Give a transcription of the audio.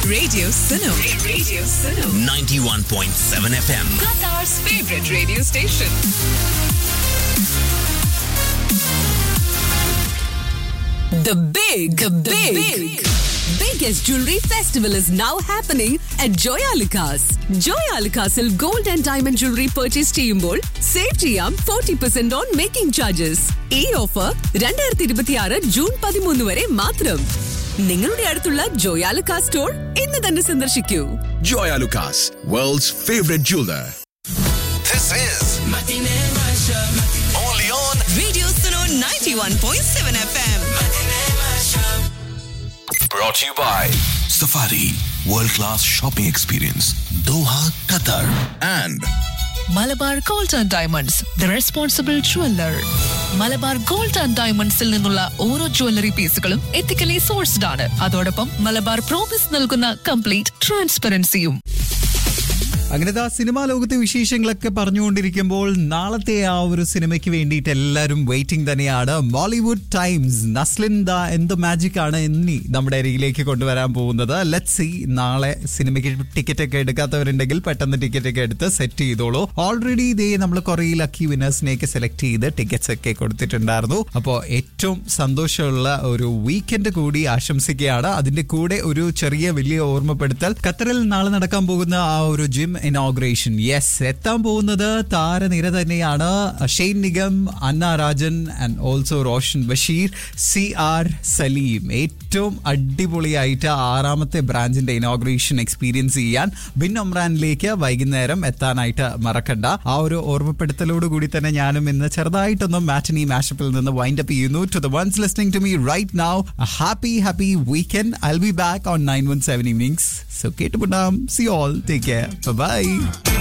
Radio Suno. Radio Suno. 91.7 FM. Qatar's favorite radio station. The big, the big, big, biggest jewelry festival is now happening at Joyalukas. Joyalukasil gold and diamond jewelry purchase ചെയ്യുമ്പോൾ save ചെയ്യാം forty percent on making charges ഈ offer രണ്ടായിരത്തി ഇരുപത്തി ആറ് June പതിമൂന്ന് വരെ മാത്രം നിങ്ങളുടെ അടുത്തുള്ള ജോയാലുക്കാ സ്റ്റോർ ഇന്ന് തന്നെ സന്ദർശിക്കൂ Joya Lucas, world's favorite jeweler. This is only on radio Suno 91.7 FM brought to you by Safari, world class shopping experience. Doha, Qatar. And Malabar gold and diamonds the responsible jeweller Malabar gold and ഡയമണ്ട്സിൽ നിന്നുള്ള ഓരോ jewellery പീസുകളും ethically sourced ആണ് അതോടൊപ്പം Malabar promise നൽകുന്ന complete ട്രാൻസ്പെറൻസിയും അങ്ങനെ ആ സിനിമാ ലോകത്തെ വിശേഷങ്ങളൊക്കെ പറഞ്ഞുകൊണ്ടിരിക്കുമ്പോൾ നാളത്തെ ആ ഒരു സിനിമയ്ക്ക് വേണ്ടിയിട്ട് എല്ലാവരും വെയിറ്റിംഗ് തന്നെയാണ് ബോളിവുഡ് ടൈംസ് നസ്ലിൻ ദ എന്ത് മാജിക് ആണ് എന്നീ നമ്മുടെ അരികിലേക്ക് കൊണ്ടുവരാൻ പോകുന്നത് ലെറ്റ് സി നാളെ സിനിമയ്ക്ക് ടിക്കറ്റ് ഒക്കെ എടുക്കാത്തവരുണ്ടെങ്കിൽ പെട്ടെന്ന് ടിക്കറ്റ് ഒക്കെ എടുത്ത് സെറ്റ് ചെയ്തോളൂ ഓൾറെഡി ഇതേ നമ്മൾ കുറേ ലക്കി വിനേഴ്സിനെയൊക്കെ സെലക്ട് ചെയ്ത് ടിക്കറ്റ്സ് ഒക്കെ കൊടുത്തിട്ടുണ്ടായിരുന്നു അപ്പോൾ ഏറ്റവും സന്തോഷമുള്ള ഒരു വീക്കെൻഡ് കൂടി ആശംസിക്കുകയാണ് അതിന്റെ കൂടെ ഒരു ചെറിയ വലിയ ഓർമ്മപ്പെടുത്തൽ ഖത്തറിൽ നാളെ നടക്കാൻ പോകുന്ന ആ ഒരു ജിം ഇനോഗ്രേഷൻ യെസ് എത്താൻ പോകുന്നത് താരനിര തന്നെയാണ് Shane Nigam Anna Rajan and also Roshan Basheer C R Saleem ഏറ്റവും അടിപൊളിയായിട്ട് ആറാമത്തെ ബ്രാഞ്ചിന്റെ ഇനോഗ്രേഷൻ എക്സ്പീരിയൻസ് ചെയ്യാൻ ബിൻ ഒമ്രാനിലേക്ക് വൈകുന്നേരം എത്താനായിട്ട് മറക്കണ്ട ആ ഒരു ഓർമ്മപ്പെടുത്തലോട് കൂടി തന്നെ ഞാനും ഇന്ന് ചെറുതായിട്ടൊന്നും മാറ്റനി മാഷപ്പിൽ നിന്ന് വൈൻഡ് അപ്പ് ചെയ്യുന്നു to the ones listening to me right now happy happy weekend I be back on nine one seven evenings so കേട്ടുപിടാം see all take care by